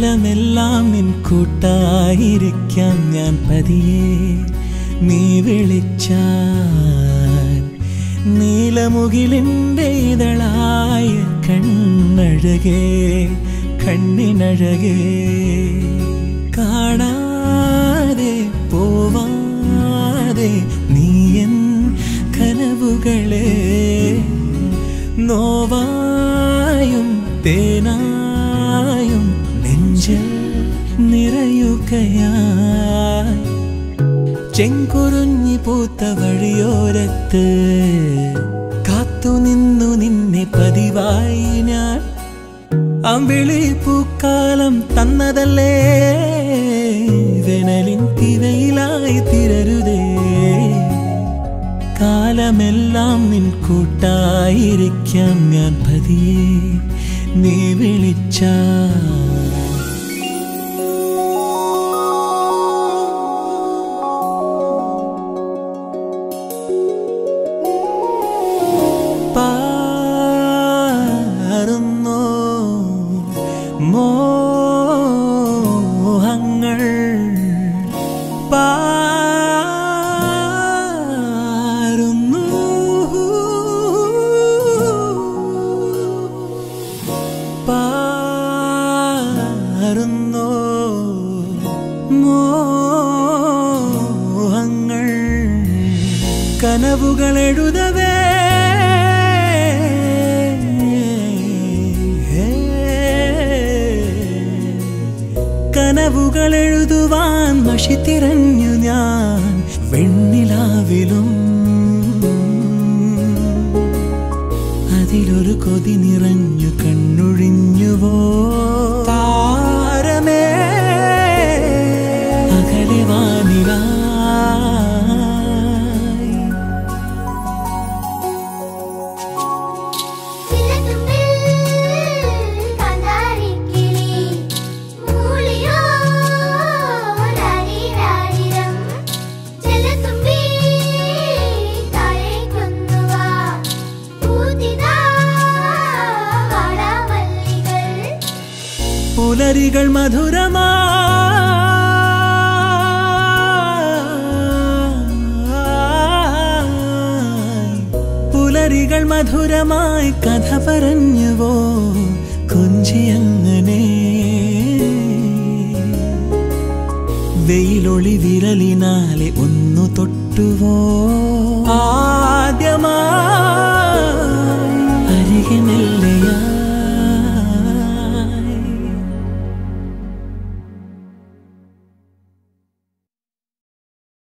കാലമെല്ലാം നിൻ കൂട്ടായിരിക്കാം ഞാൻ പതിയെ നീ വിളിച്ചാൽ നീലമുകിലിൻ്റെ ഇതളായ കണ്ണഴകേ കണ്ണിനഴകേ കാണാതെ പോവാതെ നീയൻ കനവുകളെ നോവായും തേനായും നെഞ്ചിൽ നിറയുകയായി ചെങ്കുറുഞ്ഞി പൂത്ത വഴിയോരത്ത് കാത്തുനിന്നു നിന്നെ പതിവായി ഞാൻ അമ്പിളി പൂക്കാലം തന്നതല്ലേ വെനലിൻ തിരയിലായി തിരരുതേ കാലമെല്ലാം നിൻ കൂട്ടായിരിക്കാം ഞാൻ പതിയെ നീ വിളിച്ചാ പാറുന്നോ മോഹങ്ങൾ പാറുന്നു പാറുന്നോ മോഹങ്ങൾ കനവുകൾ എഴുതവേ കനവുകൾ എഴുതുവാൻ മഷി തിരഞ്ഞു ഞാൻ വെണ്ണിലാവിലും അതിലൊരു കൊതി നിറഞ്ഞു കണ്ണൊഴിഞ്ഞുവോ താരമേ അകലെ വാനിലായി ചിലതുമ്പിൽ കണ്ടാരിക്കിളി മൂളിയോ രാരിരാരിരം ചിലതുമ്പി താഴേക്കൊന്നുവാ പൂതിതാ വാടാമല്ലികൾ പുലരികൾ മധുരമായി പുലരികൾ മധുരമായി കഥ പറഞ്ഞുവോ കൊഞ്ചിയങ്ങനെ വെയിലൊളി വിരലിനാലെ ഒന്നു തൊട്ടുവോ ആദ്യമായി